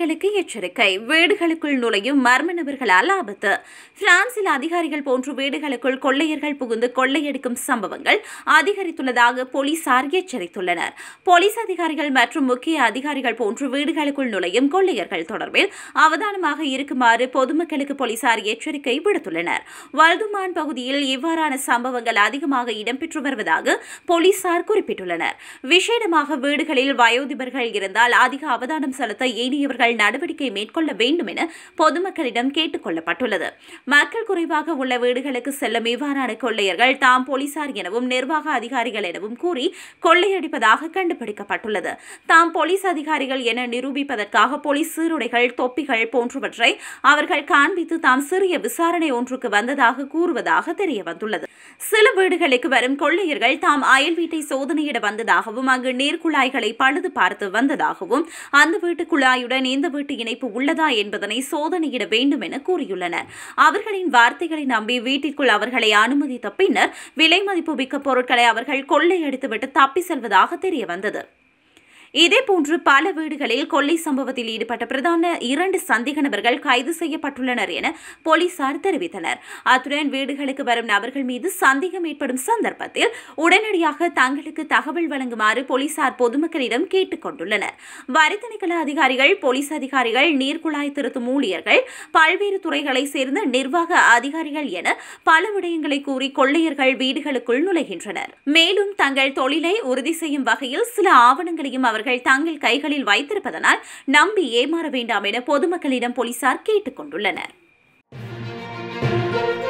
பொதுமக்களுக்கு எச்சரிக்கை வீடுகளுக்குள் நுழையும் மர்ம நபர்களால் ஆபத்து பிரான்சில் அதிகாரிகள் போன்று வீடுகளுக்குள் கொள்ளையர்கள் புகுந்து கொள்ளையடிக்கும் சம்பவங்கள் அதிகரித்துள்ளதாக போலீசார் எச்சரித்துள்ளனர் போலீஸ் அதிகாரிகள் மற்றும் முக்கிய அதிகாரிகள் போன்று வீடுகளுக்குள் நுழையும் கொள்ளையர்கள் தொடர்பில் அவதானமாக இருக்குமாறு பொதுமக்களுக்கு போலீசார் எச்சரிக்கை விடுத்துள்ளனர் வல்துமான் பகுதியில் இவ்வாறான சம்பவங்கள் அதிகமாக இடம்பெற்று வருவதாக போலீசார் குறிப்பிட்டுள்ளனர் விசேடமாக வீடுகளில் வயோதிபர்கள் இருந்தால் அதிக அவதானம் செலுத்த ஏனையவர்கள் நடவடிக்கை மேற்கொள்ள வேண்டும் என பொதுமக்களிடம் கேட்டுக் கொள்ளப்பட்டுள்ளது மக்கள் குறைவாக உள்ள வீடுகளுக்கு செல்லும் இவ்வாறான கொள்ளையர்கள் தாம் போலீசார் எனவும் நிர்வாக அதிகாரிகள் எனவும் கூறி கொள்ளையடிப்பதாக கண்டுபிடிக்கப்பட்டுள்ளது தாம் போலீஸ் அதிகாரிகள் என நிரூபிப்பதற்காக போலீஸ் சீருடைகள் தொப்பிகள் போன்றவற்றை அவர்கள் காண்பித்து தாம் சிறிய விசாரணை ஒன்றுக்கு வந்ததாக கூறுவதாக தெரிய வந்துள்ளது சில வீடுகளுக்கு வரும் கொள்ளையர்கள் தாம் அயல் வீட்டை சோதனையிட வந்ததாகவும் அங்கு நீர்க்குழாய்களை பழுது பார்த்து வந்ததாகவும் அந்த வீட்டு குழாயுடன் இந்த வீட்டு இணைப்பு உள்ளதா என்பதனை சோதனையிட வேண்டும் என கூறியுள்ளனர் அவர்களின் வார்த்தைகளை நம்பி வீட்டிற்குள் அவர்களை அனுமதித்த பின்னர் விலை மதிப்பு மிக்க பொருட்களை அவர்கள் கொள்ளையடித்துவிட்டு தப்பி செல்வதாக தெரிய வந்தது இதேபோன்று பல வீடுகளில் கொள்ளை சம்பவத்தில் ஈடுபட்ட பிரதான இரண்டு சந்தேக நபர்கள் கைது செய்யப்பட்டுள்ளனர் என போலீசார் தெரிவித்தனர் அத்துடன் வீடுகளுக்கு வரும் நபர்கள் மீது சந்தேகம் ஏற்படும் சந்தர்ப்பத்தில் உடனடியாக தங்களுக்கு தகவல் வழங்குமாறு போலீசார் பொதுமக்களிடம் கேட்டுக் கொண்டுள்ளனர் வரி திணைக்கள அதிகாரிகள் போலீஸ் அதிகாரிகள் நீர்க்குழாய் திருத்தும் ஊழியர்கள் பல்வேறு துறைகளை சேர்ந்த நிர்வாக அதிகாரிகள் என பல விடயங்களை கூறி கொள்ளையர்கள் வீடுகளுக்குள் நுழைகின்றனர் மேலும் தங்கள் தொழிலை உறுதி செய்யும் வகையில் சில ஆவணங்களையும் அவர்கள் தங்கள் கைகளில் வைத்திருப்பதனால் நம்பி ஏமாற வேண்டாம் என பொதுமக்களிடம் போலீசார் கேட்டுக் கொண்டுள்ளனர்